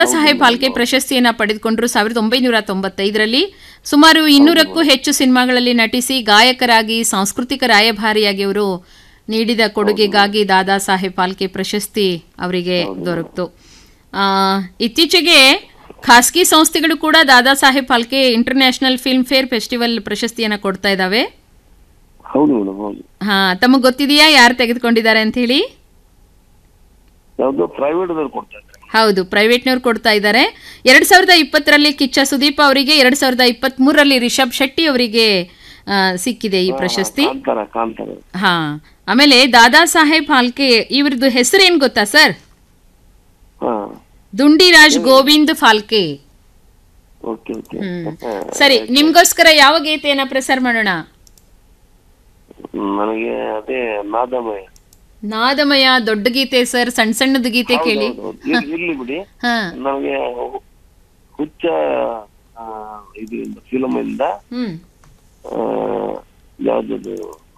ಸಾಹೇಬ್ ಫಾಲ್ಕೆ ಪ್ರಶಸ್ತಿಯನ್ನ ಪಡೆದುಕೊಂಡ್ರು ಸಾವಿರದ ಒಂಬೈನೂರ ತೊಂಬತ್ತೈದರಲ್ಲಿ ಸುಮಾರು ಇನ್ನೂರಕ್ಕೂ ಹೆಚ್ಚು ಸಿನಿಮಾಗಳಲ್ಲಿ ನಟಿಸಿ ಗಾಯಕರಾಗಿ ಸಾಂಸ್ಕೃತಿಕ ರಾಯಭಾರಿಯಾಗಿ ಅವರು ನೀಡಿದ ಕೊಡುಗೆಗಾಗಿ ದಾದಾ ಸಾಹೇಬ್ ಫಾಲ್ಕೆ ಪ್ರಶಸ್ತಿ ಅವರಿಗೆ ದೊರಕಿತು ಆ, ಇತ್ತೀಚೆಗೆ ಖಾಸಗಿ ಸಂಸ್ಥೆಗಳು ಕೂಡ Dada Saheb Phalke international film fair festival ಪ್ರಶಸ್ತಿಯನ್ನ ಕೊಡ್ತಾ ಇದ್ದಾವೆ ಹೌದು ಮೇಡಮ್ ಹೌದು ಹಾ ತಮಗೆ ಗೊತ್ತಿದೆಯಾ ಯಾರು ತೆಗೆದುಕೊಂಡಿದ್ದಾರೆ ಅಂತ ಹೇಳಿ ಯಾವ್ದು ಪ್ರೈವೇಟ್ ಕೊಡ್ತಾ ಇದ್ದಾರೆ ಹೌದು ಪ್ರೈವೇಟ್ನವ್ರು ಕೊಡ್ತಾ ಇದ್ದಾರೆ ಎರಡ್ ಸಾವಿರದ ಇಪ್ಪತ್ತರಲ್ಲಿ ಕಿಚ್ಚ ಸುದೀಪ್ ಅವರಿಗೆ ಎರಡ್ ಸಾವಿರದ ಇಪ್ಪತ್ತ್ ಮೂರರಲ್ಲಿ ರಿಷಬ್ ಶೆಟ್ಟಿ ಅವರಿಗೆ ಆ, ಸಿಕ್ಕಿದೆ ಈ ಪ್ರಶಸ್ತಿ ಕಾಂತಾರ ಕಾಂತಾರ ಹಾ ಆಮೇಲೆ ದಾದಾ ಸಾಹೇಬ್ ಫಾಲ್ಕೆ ಇವ್ರದ್ದು ಹೆಸರು ಏನ್ ಗೊತ್ತಾ ಸರ್ ಹಾ ದುಂಡಿರಾಜ್ ಗೋವಿಂದ್ ಫಾಲ್ಕೆ ಓಕೆ ಓಕೆ ಸರಿ ನಿಮ್ಗೋಸ್ಕರ ಯಾವ ಗೀತೆಯನ್ನ ಪ್ರಸಾರ ಮಾಡೋಣ ನನಗೆ ಅದೇ ನಾದಮಯ ನಾದಮಯ ದೊಡ್ಡ ಗೀತೆ ಸರ್ ಸಣ್ಣ ಸಣ್ಣದ ಗೀತೆ ಕೇಳಿ ಹೌದು, ಹೌದು. ಇರ್ಲಿ- ಇರ್ಲಿ ಬಿಡಿ ಹಾ ನನಗೆ ಹುಚ್ಚ ಆ, ಇದರಿಂದ ಫಿಲಮ್ ಇಂದ ಹ್ಮ್ ಆ, ಯಾವ್ದದು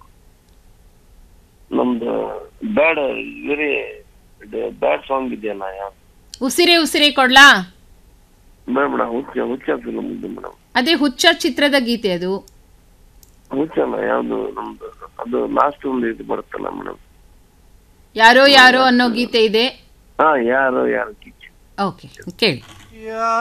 ನಮ್ದು ಬ್ಯಾಡ್ ವೆರಿ ಬ್ಯಾಡ್ ಸಾಂಗ್ ಇದೆಯಲ್ಲ ಯಾವ್ದು ಉಸಿರೇ ಉಸಿರೇ ಕೊಡ್ಲಾ ಬೇಡ ಮೇಡಮ್ ಹುಚ್ಚ ಹುಚ್ಚ ಫಿಲಮ್ ಇದೆ ಮೇಡಮ್ ಅದೇ ಹುಚ್ಚ ಚಿತ್ರದ ಗೀತೆ ಅದು ಹುಚ್ಚಲ್ಲ ಯಾವ್ದು ನಮ್ದು ಅದು ಲಾಸ್ಟ್ ಒಂದು ಇದು ಬರುತ್ತಲ್ಲ ಮೇಡಮ್ ಯಾರೋ ಯಾರೋ ಅನ್ನೋ ಗೀತೆ ಇದೆ ಹಾ ಯಾರು ಯಾರು ಕಿಚ್ಚು ಓಕೆ ಕೇಳಿ ಯಾರೋ